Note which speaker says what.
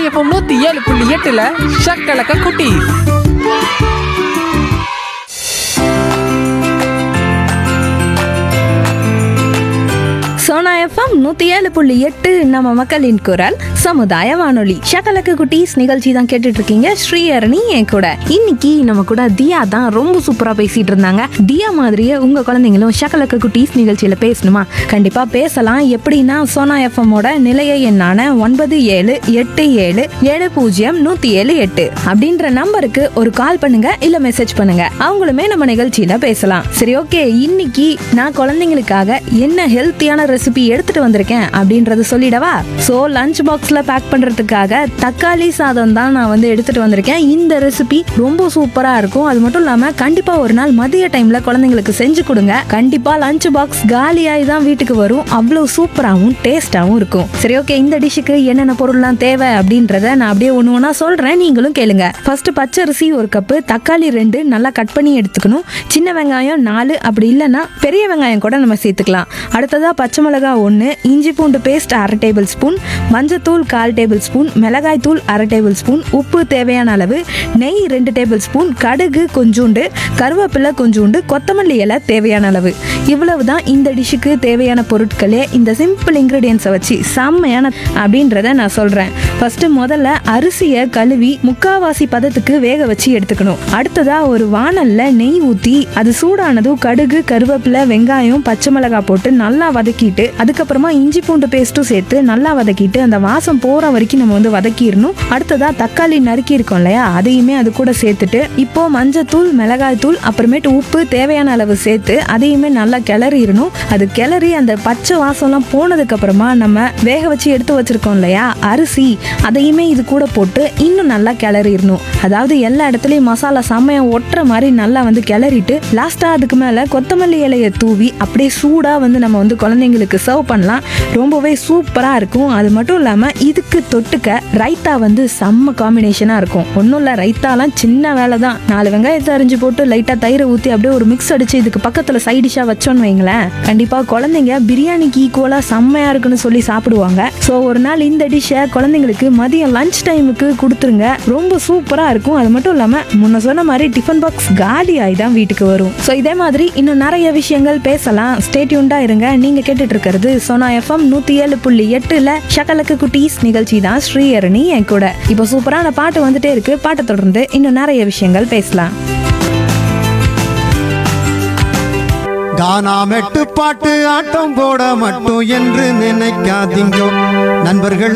Speaker 1: FM நூத்தி ஏழு புள்ளி எட்டுல ஷக்கலக்க குட்டி
Speaker 2: சோனா எஃப்எம் நூத்தி ஏழு புள்ளி எட்டு நம்ம மக்களின் குரல் சமுதாய வானொலி ஷகலக்கு குட்டீஸ் நிகழ்ச்சி தான் கேட்டுட்டு இருக்கீங்க ஸ்ரீஹரணி என் கூட இன்னைக்கு நம்ம கூட தியா தான் ரொம்ப சூப்பரா பேசிட்டு இருந்தாங்க தியா மாதிரியே உங்க குழந்தைங்களும் ஷகலக்கு குட்டீஸ் நிகழ்ச்சியில பேசணுமா கண்டிப்பா பேசலாம் எப்படின்னா சோனா எஃப்எம்மோட நிலைய எண்ணான ஒன்பது ஏழு எட்டு ஏழு ஏழு பூஜ்ஜியம் நூத்தி ஏழு எட்டு அப்படின்ற நம்பருக்கு ஒரு கால் பண்ணுங்க இல்ல மெசேஜ் பண்ணுங்க அவங்களுமே நம்ம நிகழ்ச்சியில பேசலாம் சரி ஓகே இன்னைக்கு நான் குழந்தைங்களுக்காக என்ன ஹெல்த்தியான ரெசிபி எடுத்துட்டு வந்திருக்கேன் அப்படின்றத சொல்லிடவா சோ லஞ்ச் பாக்ஸ்ல பேக் பண்றதுக்காக தக்காளி சாதம் தான் நான் வந்து எடுத்துட்டு வந்திருக்கேன் இந்த ரெசிபி ரொம்ப சூப்பரா இருக்கும் அது மட்டும் இல்லாம கண்டிப்பா ஒரு நாள் மதிய டைம்ல குழந்தைங்களுக்கு செஞ்சு கொடுங்க கண்டிப்பா லஞ்ச் பாக்ஸ் காலியாகி தான் வீட்டுக்கு வரும் அவ்வளவு சூப்பராகவும் டேஸ்டாகவும் இருக்கும் சரி ஓகே இந்த டிஷ்ஷுக்கு என்னென்ன பொருள்லாம் தேவை அப்படின்றத நான் அப்படியே ஒன்று ஒன்றா சொல்கிறேன் நீங்களும் கேளுங்க ஃபர்ஸ்ட் பச்சரிசி ஒரு கப்பு தக்காளி ரெண்டு நல்லா கட் பண்ணி எடுத்துக்கணும் சின்ன வெங்காயம் நாலு அப்படி இல்லைன்னா பெரிய வெங்காயம் கூட நம்ம சேர்த்துக்கலாம் அடுத்ததாக பச்சை மிளகாய் ஒன்று இஞ்சி பூண்டு பேஸ்ட் அரை டேபிள் ஸ்பூன் மஞ்சத்தூள் கால் டேபிள் ஸ்பூன் மிளகாய் தூள் அரை டேபிள் ஸ்பூன் உப்பு தேவையான அளவு நெய் ரெண்டு டேபிள் ஸ்பூன் கடுகு கொஞ்சோண்டு கருவேப்பிலை கொஞ்சோண்டு கொத்தமல்லி இலை தேவையான அளவு இவ்வளவு தான் இந்த டிஷ்ஷுக்கு தேவையான பொருட்களே இந்த சிம்பிள் இன்க்ரீடியன்ஸை வச்சு செம்மையான அப்படின்றத நான் சொல்கிறேன் ஃபர்ஸ்ட் முதல்ல அரிசியை கழுவி முக்காவாசி பதத்துக்கு வேக வச்சு எடுத்துக்கணும் அடுத்ததா ஒரு வாணல்ல நெய் ஊற்றி அது சூடானதும் கடுகு கருவேப்பிலை வெங்காயம் பச்சை மிளகாய் போட்டு நல்லா வதக்கிட்டு அதுக்கப்புறமா இஞ்சி பூண்டு பேஸ்ட்டும் சேர்த்து நல்லா வதக்கிட்டு அந்த வாசம் போற வரைக்கும் நம்ம வந்து வதக்கிடணும் அடுத்ததா தக்காளி நறுக்கி இருக்கோம் இல்லையா அதையுமே அது கூட சேர்த்துட்டு இப்போ மஞ்சத்தூள் மிளகாய் தூள் அப்புறமேட்டு உப்பு தேவையான அளவு சேர்த்து அதையுமே நல்லா கிளறிடணும் அது கிளறி அந்த பச்சை வாசம்லாம் போனதுக்கு அப்புறமா நம்ம வேக வச்சு எடுத்து வச்சிருக்கோம் இல்லையா அரிசி அதையுமே இது கூட போட்டு இன்னும் நல்லா கிளறிடணும் அதாவது எல்லா இடத்துலயும் மசாலா செம்மையா ஒட்டுற மாதிரி நல்லா வந்து கிளறிட்டு லாஸ்டா அதுக்கு மேல கொத்தமல்லி இலையை தூவி அப்படியே சூடா வந்து நம்ம வந்து குழந்தைங்களுக்கு சர்வ் பண்ணலாம் ரொம்பவே சூப்பரா இருக்கும் அது மட்டும் இல்லாம இதுக்கு தொட்டுக்க ரைத்தா வந்து செம்ம காம்பினேஷனா இருக்கும் ஒன்றும் இல்லை ரைத்தாலாம் சின்ன வேலை தான் நாலு வெங்காயத்தை அரிஞ்சு போட்டு லைட்டா தயிரை ஊற்றி அப்படியே ஒரு மிக்ஸ் அடிச்சு இதுக்கு பக்கத்துல சைட் டிஷ்ஷா வச்சோன்னு வைங்களேன் கண்டிப்பா குழந்தைங்க பிரியாணிக்கு ஈக்குவலா செம்மையா இருக்குன்னு சொல்லி சாப்பிடுவாங்க ஸோ ஒரு நாள் இந்த டிஷ்ஷை குழந்தைங்களுக்கு மதியம் லஞ்ச் டைமுக்கு கொடுத்துருங்க ரொம்ப சூப்பரா இருக்கும் அது மட்டும் இல்லாம முன்ன சொன்ன மாதிரி டிஃபன் பாக்ஸ் காலி ஆகி தான் வீட்டுக்கு வரும் ஸோ இதே மாதிரி இன்னும் நிறைய விஷயங்கள் பேசலாம் ஸ்டேட்யூண்டா இருங்க நீங்க கேட்டுட்டு இருக்கிறது சோனா எஃப்எம் நூத்தி ஏழு புள்ளி எட்டுல ஷகலக்கு குட்டீஸ் நிகழ்ச்சி தான் ஸ்ரீஹரணி என் கூட இப்போ சூப்பரான பாட்டு வந்துட்டே இருக்கு பாட்டை தொடர்ந்து இன்னும் நிறைய விஷயங்கள் பேசலாம்
Speaker 3: கானா மெட்டு பாட்டு ஆட்டம் போட மட்டும் என்று நினைக்காதீங்க நண்பர்கள்